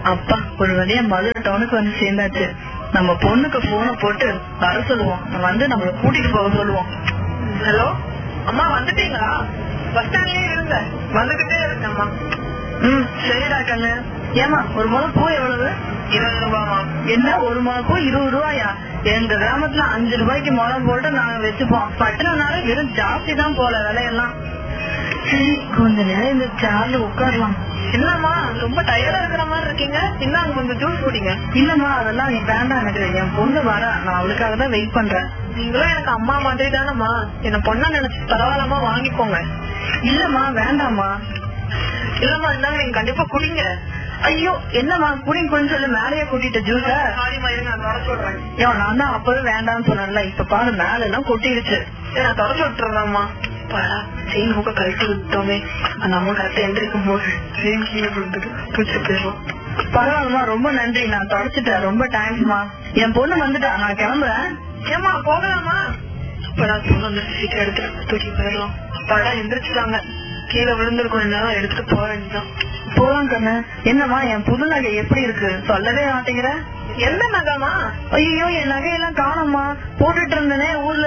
அப்பா ஒரு வழியா மதுரை டவுனுக்கு வந்து சேர்ந்தாச்சு நம்ம பொண்ணுக்கு போனை போட்டு வர சொல்லுவோம் வந்து நம்மள கூட்டிட்டு போக சொல்லுவோம் ஹலோ அம்மா வந்துட்டீங்களா பஸ் ஸ்டாண்ட்லயே இருங்க வந்துகிட்டே இருக்கேம்மா ம் சரிடா கண்ணு ஏமா ஒரு முளை பூ எவ்வளவு இருபது ரூபாமா என்ன ஒரு முளை பூ இருபது ரூபாயா எங்க கிராமத்துல அஞ்சு ரூபாய்க்கு முளை போட்டு நாங்க வச்சுப்போம் பட்டணம்னால வெறும் ஜாஸ்தி தான் போல விலையெல்லாம் சரி கொஞ்ச நேரம் இந்த சேர்ல உட்காரலாம் என்னம்மா ரொம்ப டயர்டா இருக்கிற மாதிரி இருக்கீங்க இந்தாங்க கொஞ்சம் ஜூஸ் குடிங்க இல்லம்மா அதெல்லாம் நீ வேண்டாம் எனக்கு என் பொண்ணு வர நான் அவளுக்காக தான் வெயிட் பண்றேன் நீங்களும் எனக்கு அம்மா மாதிரி தானம்மா என்ன பொண்ணா நினைச்சு பரவாயில்லமா வாங்கிக்கோங்க இல்லம்மா வேண்டாம்மா இல்லம்மா இந்தாங்க நீங்க கண்டிப்பா குடிங்க ஐயோ என்னம்மா குடிங்க கொஞ்சம் சொல்லி மேலேயே கூட்டிட்ட ஜூஸ சாரிம்மா இருங்க நான் தொடச்சு விடுறேன் ஐயோ நான் தான் அப்பவே வேண்டாம்னு சொன்னேன்ல இப்ப பாரு மேல எல்லாம் கொட்டிடுச்சு சரி, நான் தொடச்சு விட்டுறேன்மா செயின் மூக்க கழட்டி விட்டோமே அந்த அம்மா கரெக்டா எந்திரிக்கும் போது செயின் கீழே விழுந்துட்டு பூச்சி போயிடும் பரவாயில்லம்மா ரொம்ப நன்றி நான் தொடச்சிட்டேன் ரொம்ப தேங்க்ஸ்மா என் பொண்ணு வந்துட்டா நான் கிளம்புறேன் ஏமா போகலாமா அப்பதான் பொண்ணு வந்து சீக்கிரம் எடுத்துட்டு தூக்கி போயிடலாம் படம் எந்திரிச்சிட்டாங்க கீழே விழுந்திருக்கும் என்ன எடுத்துட்டு போக வேண்டியதான் போலாம் கண்ணு என்னம்மா என் புது நகை எப்படி இருக்கு சொல்லவே மாட்டேங்கிற எந்த நகமா ஐயோ என் நகையெல்லாம் காணோம்மா போட்டுட்டு இருந்தேனே ஊர்ல